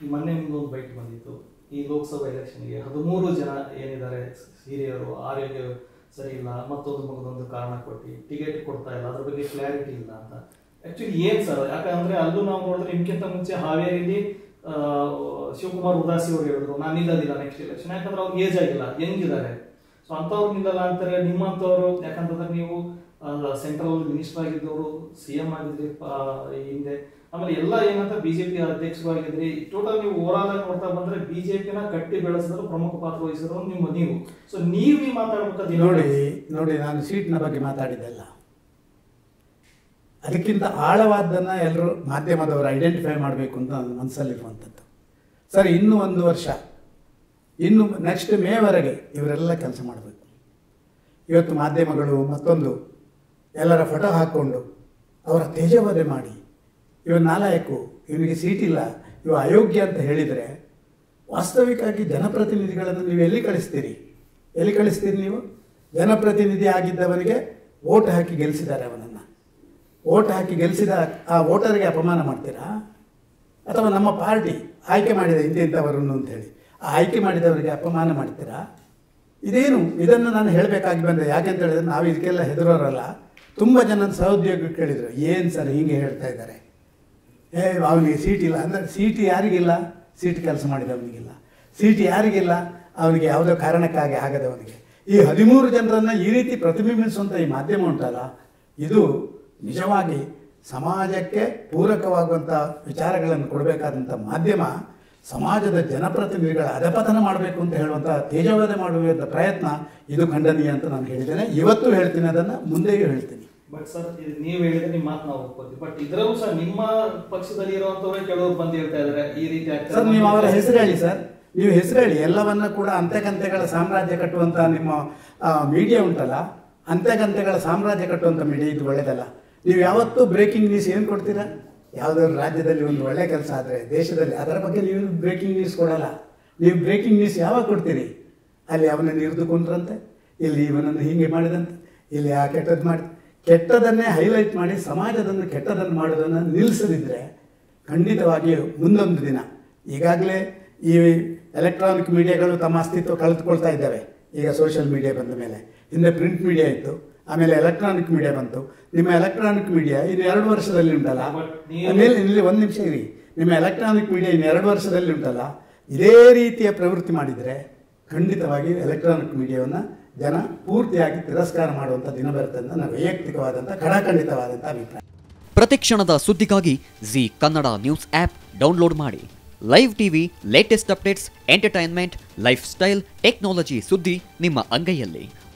ಈ ಮೊನ್ನೆ ನಿಮ್ದೊಂದು ಬೈಟ್ ಬಂದಿತ್ತು ಈ ಲೋಕಸಭಾ ಎಲೆಕ್ಷನ್ಗೆ ಹದಿಮೂರು ಜನ ಏನಿದ್ದಾರೆ ಹಿರಿಯರು ಆರೋಗ್ಯ ಸರಿ ಇಲ್ಲ ಮತ್ತೊಂದು ಮಗದೊಂದು ಕಾರಣ ಕೊಟ್ಟು ಟಿಕೆಟ್ ಕೊಡ್ತಾ ಇಲ್ಲ ಅದ್ರ ಬಗ್ಗೆ ಕ್ಲಾರಿಟಿ ಇಲ್ಲ ಅಂತ ಆಕ್ಚುಲಿ ಏನ್ ಸರ್ ಯಾಕಂದ್ರೆ ಅಲ್ಲೂ ನಾವು ನೋಡಿದ್ರೆ ನಿಮ್ಗಿಂತ ಮುಂಚೆ ಹಾವೇರಿಲಿ ಆ, ಶಿವಕುಮಾರ್ ಉದಾಸಿ ಅವರು ಹೇಳಿದ್ರು ನಾನು ನಿಲ್ಲೋದಿಲ್ಲ ನೆಕ್ಸ್ಟ್ ಎಲೆಕ್ಷನ್ ಯಾಕಂದ್ರೆ ಅವ್ರಿಗೆ ಏಜ್ ಆಗಿಲ್ಲ ಹೆಂಗಿದ್ದಾರೆ ಸೊ ಅಂಥವ್ರು ನಿಲ್ಲಲ್ಲ ಅಂತಾರೆ ನಿಮ್ಮಂಥವ್ರು ಯಾಕಂತಂದ್ರೆ ನೀವು ಸೆಂಟ್ರಲ್ ಮಿನಿಸ್ಟರ್ ಆಗಿದ್ದವರು ಸಿ ಎಂ ಆಗಿದ್ರಿ ಆ, ಈ ಹಿಂದೆ ಆಮೇಲೆ ಎಲ್ಲ ಏನಂತ ಬಿಜೆಪಿ ಅಧ್ಯಕ್ಷರು ಆಗಿದ್ರಿ ಟೋಟಲ್ ನೀವು ಓವರಾಲ್ ಆಗಿ ನೋಡ್ತಾ ಬಂದ್ರೆ ಬಿಜೆಪಿನ ಕಟ್ಟಿ ಬೆಳೆಸಿದ್ರು ಪ್ರಮುಖ ಪಾತ್ರ ವಹಿಸಿದ್ರು ನಿಮ್ಮ ನೀವು ಸೊ ನೀವು ಈ ಮಾತಾಡ್ಬೇಕಾದ್ರೆ ನೋಡಿ ನೋಡಿ ನಾನು ಸೀಟ್ನ ಬಗ್ಗೆ ಮಾತಾಡಿದ್ದೆಲ್ಲ ಅದಕ್ಕಿಂತ ಆಳವಾದ್ದನ್ನು ಎಲ್ಲರೂ ಮಾಧ್ಯಮದವರು ಐಡೆಂಟಿಫೈ ಮಾಡಬೇಕು ಅಂತ ನನ್ನ ಮನಸ್ಸಲ್ಲಿರುವಂಥದ್ದು ಸರ್ ಇನ್ನೂ ಒಂದು ವರ್ಷ ಇನ್ನು ನೆಕ್ಸ್ಟ್ ಮೇವರೆಗೆ ಇವರೆಲ್ಲ ಕೆಲಸ ಮಾಡಬೇಕು ಇವತ್ತು ಮಾಧ್ಯಮಗಳು ಮತ್ತೊಂದು ಎಲ್ಲರ ಫೋಟೋ ಹಾಕ್ಕೊಂಡು ಅವರ ತೇಜವಧೆ ಮಾಡಿ ಇವ ನಾಲಾಯಕು ಇವನಿಗೆ ಸೀಟ್ ಇಲ್ಲ ಇವ ಅಯೋಗ್ಯ ಅಂತ ಹೇಳಿದರೆ ವಾಸ್ತವಿಕವಾಗಿ ಜನಪ್ರತಿನಿಧಿಗಳನ್ನು ನೀವು ಎಲ್ಲಿ ಕಳಿಸ್ತೀರಿ ಎಲ್ಲಿ ಕಳಿಸ್ತೀರಿ ನೀವು ಜನಪ್ರತಿನಿಧಿ ಆಗಿದ್ದವನಿಗೆ ಓಟ್ ಹಾಕಿ ಗೆಲ್ಲಿಸಿದ್ದಾರೆ ಅವನನ್ನು ಓಟ್ ಹಾಕಿ ಗೆಲ್ಲಿಸಿದ ಆ ವೋಟರ್ಗೆ ಅಪಮಾನ ಮಾಡ್ತೀರಾ ಅಥವಾ ನಮ್ಮ ಪಾರ್ಟಿ ಆಯ್ಕೆ ಮಾಡಿದೆ ಇಂತಿಂಥವರನ್ನು ಅಂತೇಳಿ ಆ ಆಯ್ಕೆ ಮಾಡಿದವರಿಗೆ ಅಪಮಾನ ಮಾಡ್ತೀರಾ ಇದೇನು ಇದನ್ನು ನಾನು ಹೇಳಬೇಕಾಗಿ ಬಂದೆ ಯಾಕೆಂತ ಹೇಳಿದ್ರೆ ನಾವು ಇದಕ್ಕೆಲ್ಲ ಹೆದರೋರಲ್ಲ ತುಂಬ ಜನ ಸಹೋದ್ಯೋಗಿ ಕೇಳಿದರು ಏನು ಸರ್ ಹೀಗೆ ಹೇಳ್ತಾ ಇದ್ದಾರೆ ಏ ಅವನಿಗೆ ಸೀಟ್ ಇಲ್ಲ ಅಂದರೆ ಸೀಟ್ ಯಾರಿಗಿಲ್ಲ ಸೀಟ್ ಕೆಲಸ ಮಾಡಿದವನಿಗಿಲ್ಲ ಸೀಟ್ ಯಾರಿಗಿಲ್ಲ ಅವನಿಗೆ ಯಾವುದೋ ಕಾರಣಕ್ಕಾಗಿ ಆಗದವನಿಗೆ ಈ ಹದಿಮೂರು ಜನರನ್ನು ಈ ರೀತಿ ಪ್ರತಿಬಿಂಬಿಸುವಂಥ ಈ ಮಾಧ್ಯಮ ಉಂಟಲ್ಲ ಇದು ನಿಜವಾಗಿ ಸಮಾಜಕ್ಕೆ ಪೂರಕವಾಗುವಂಥ ವಿಚಾರಗಳನ್ನು ಕೊಡಬೇಕಾದಂಥ ಮಾಧ್ಯಮ ಸಮಾಜದ ಜನಪ್ರತಿನಿಧಿಗಳ ಅಧಪತನ ಮಾಡಬೇಕು ಅಂತ ಹೇಳುವಂಥ ತೇಜೋವಧೆ ಮಾಡುವಂಥ ಪ್ರಯತ್ನ ಇದು ಖಂಡನೀಯ ಅಂತ ನಾನು ಹೇಳಿದ್ದೇನೆ ಇವತ್ತು ಹೇಳ್ತೀನಿ ಅದನ್ನು ಮುಂದೆಯೂ ಹೇಳ್ತೀನಿ ಬಟ್ ಸರ್ ಇದು ನೀವು ಹೇಳಿದ್ರೆ ನಿಮ್ಮ ಮಾತು ನಾವು ಒಪ್ಕೋತೀವಿ ಬಟ್ ಇದ್ರಲ್ಲೂ ಸಹ ನಿಮ್ಮ ಪಕ್ಷದಲ್ಲಿ ಇರುವಂತವರೇ ಕೆಲವರು ಬಂದು ಹೇಳ್ತಾ ಇದಾರೆ ಈ ರೀತಿ ಆಗ್ತದೆ ಸರ್ ನೀವು ಅವರ ಹೆಸರು ಹೇಳಿ ಸರ್ ನೀವು ಹೆಸರು ಹೇಳಿ ಎಲ್ಲವನ್ನ ಕೂಡ ಅಂತೆಕಂತೆಗಳ ಸಾಮ್ರಾಜ್ಯ ಕಟ್ಟುವಂಥ ನಿಮ್ಮ ಮೀಡಿಯಾ ಉಂಟಲ್ಲ ಅಂತೆಕಂತೆಗಳ ಸಾಮ್ರಾಜ್ಯ ಕಟ್ಟುವಂಥ ಮೀಡಿಯಾ ಇದು ಒಳ್ಳೆಯದಲ್ಲ ನೀವು ಯಾವತ್ತೂ ಬ್ರೇಕಿಂಗ್ ನ್ಯೂಸ್ ಏನು ಕೊಡ್ತೀರಾ ಯಾವುದಾದ್ರು ರಾಜ್ಯದಲ್ಲಿ ಒಂದು ಒಳ್ಳೆ ಕೆಲಸ ಆದರೆ ದೇಶದಲ್ಲಿ ಅದರ ಬಗ್ಗೆ ನೀವು ಬ್ರೇಕಿಂಗ್ ನ್ಯೂಸ್ ಕೊಡಲ್ಲ ನೀವು ಬ್ರೇಕಿಂಗ್ ನ್ಯೂಸ್ ಯಾವಾಗ ಕೊಡ್ತೀರಿ ಅಲ್ಲಿ ಅವನನ್ನು ಇರಿದುಕೊಂಡ್ರಂತೆ ಇಲ್ಲಿ ಇವನನ್ನು ಹೀಗೆ ಮಾಡಿದಂತೆ ಇಲ್ಲಿ ಆ ಕೆಟ್ಟದ್ದು ಮಾಡಿ ಕೆಟ್ಟದನ್ನೇ ಹೈಲೈಟ್ ಮಾಡಿ ಸಮಾಜದನ್ನು ಕೆಟ್ಟದನ್ನು ಮಾಡೋದನ್ನು ನಿಲ್ಲಿಸದಿದ್ದರೆ ಖಂಡಿತವಾಗಿಯೂ ಮುಂದೊಂದು ದಿನ ಈಗಾಗಲೇ ಈ ಎಲೆಕ್ಟ್ರಾನಿಕ್ ಮೀಡಿಯಾಗಳು ತಮ್ಮ ಅಸ್ತಿತ್ವ ಕಳೆದುಕೊಳ್ತಾ ಇದ್ದಾವೆ ಈಗ ಸೋಷಿಯಲ್ ಮೀಡಿಯಾ ಬಂದ ಮೇಲೆ ಹಿಂದೆ ಪ್ರಿಂಟ್ ಮೀಡಿಯಾ ಇತ್ತು ಆಮೇಲೆ ಎಲೆಕ್ಟ್ರಾನಿಕ್ ಮೀಡಿಯಾ ಬಂತು ನಿಮ್ಮ ಎಲೆಕ್ಟ್ರಾನಿಕ್ ಮೀಡಿಯಾ ಇನ್ನು ಎರಡು ವರ್ಷದಲ್ಲಿ ಉಂಟಲ್ಲ But ನೀವು- ಆಮೇಲೆ ಇಲ್ಲಿ ಒಂದು ನಿಮಿಷ ಇರಿ ನಿಮ್ಮ ಎಲೆಕ್ಟ್ರಾನಿಕ್ ಮೀಡಿಯಾ ಇನ್ನು ಎರಡು ವರ್ಷದಲ್ಲಿ ಉಂಟಲ್ಲ ಇದೇ ರೀತಿಯ ಪ್ರವೃತ್ತಿ ಮಾಡಿದರೆ ಖಂಡಿತವಾಗಿ ಎಲೆಕ್ಟ್ರಾನಿಕ್ ಮೀಡಿಯಾವನ್ನು ಜನ ಪೂರ್ತಿಯಾಗಿ ತಿರಸ್ಕಾರ ಮಾಡುವಂಥ ದಿನ ಬರುತ್ತೆ ಅಂತ ನನ್ನ ವೈಯಕ್ತಿಕವಾದಂಥ ಖಡಾಖಂಡಿತವಾದಂಥ ಅಭಿಪ್ರಾಯ ಪ್ರತಿಕ್ಷಣದ ಸುದ್ದಿಗಾಗಿ Zee Kannada news app download ಮಾಡಿ live TV latest updates entertainment lifestyle technology ಸುದ್ದಿ ನಿಮ್ಮ ಅಂಗೈಯಲ್ಲಿ